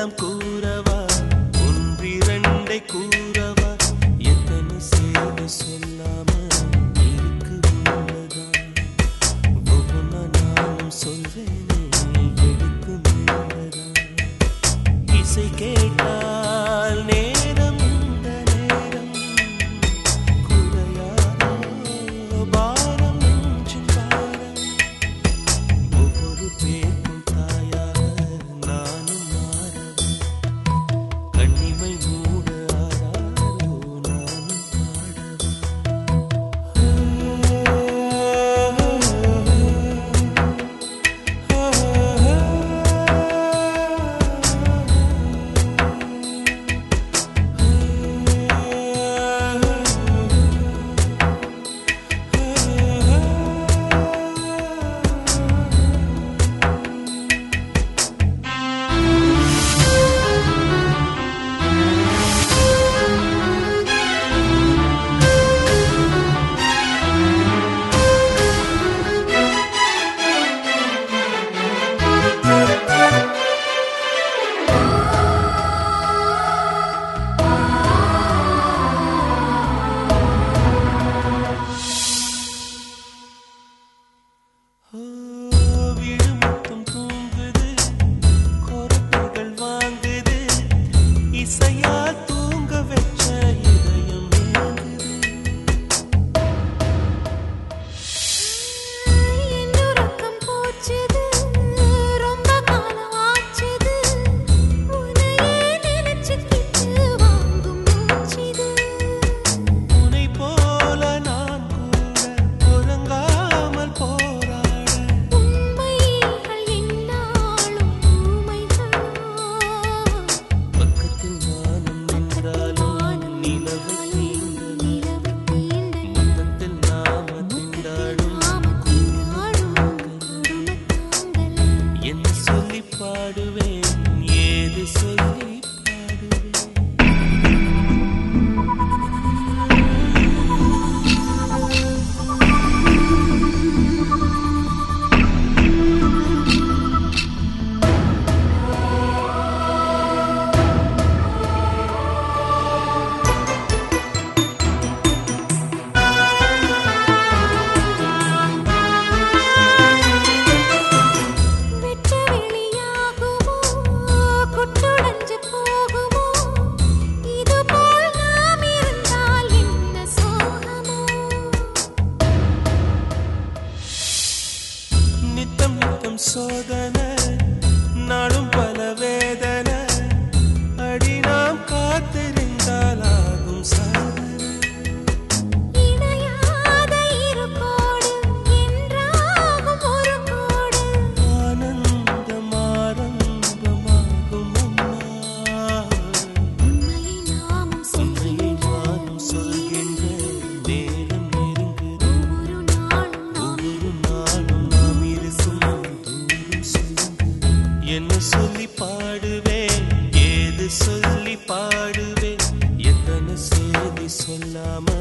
எல்லாம் கூறவா ஒன்றிரண்டை கூறவா எத்தனை செய்தி சொல்லாம இருக்கு உள்ளதான் ஒவ்வொன்னா நானும் சொல்வேனே எடுத்து மேலதான் இசை கேட்டால் நேரம் இந்த நேரம் குறையாதோ பாரம் நெஞ்சின் பாரம் ஒவ்வொரு பேருக்கும் தாயாக நானும் மாறவே கண்ணிமை மூட ஆறாரோ நானும் வீடு மட்டும் தூங்குது கொரட்டைகள் வாங்குது இசையா தூங்க வச்ச இதயம் ஏங்குது என்னுறக்கம் போச்சுது ரொம்ப காலம் ஆச்சுது உன்னையே நினைச்சுக்கிட்டு வாங்கும் மூச்சுது உனை போல நான் கூட உறங்காமல் போராட உண்மைகள் என்னாலும் ஊமைகளா பக்கத்தில் நானும் நின்றாலும் நிலவு தீண்ட நிலவு தீண்ட மொத்தத்தில் நாம திண்டாடும் நாம திண்டாடும் கொடுமை தாங்கல என்ன சொல்லி பாடுவேன் ஏது சொல்லி பாடுவேன் வெட்ட வெளியாகுமோ குட்டுடைஞ்சு போகுமோ இதுபோல் நாம் இருந்தால் என்ன சோகமோ நித்தம் நித்தம் சோதனை நாளும் பல வேதனை அடி நாம் காத்திருந்தால் ஆகும் சாதனை இணையாத இரு கோடு என்றாகும் ஒரு கோடு ஆனந்தம் ஆரம்பமாகும் அம்மா உண்மையை நாமும் உண்மையை சொல்கின்ற நானும் சொல்கின்ற நேரம் நெருங்குது ஒவ்வொரு நாளும் நாம் ஒவ்வொரு நாளும் நாம் இருக்கும் தூரம் சொல்லுங்க என்ன சொல்லி பாடுவேன் ஏது சொல்லி பாடுவேன் எத்தனை செய்தி சொல்லாம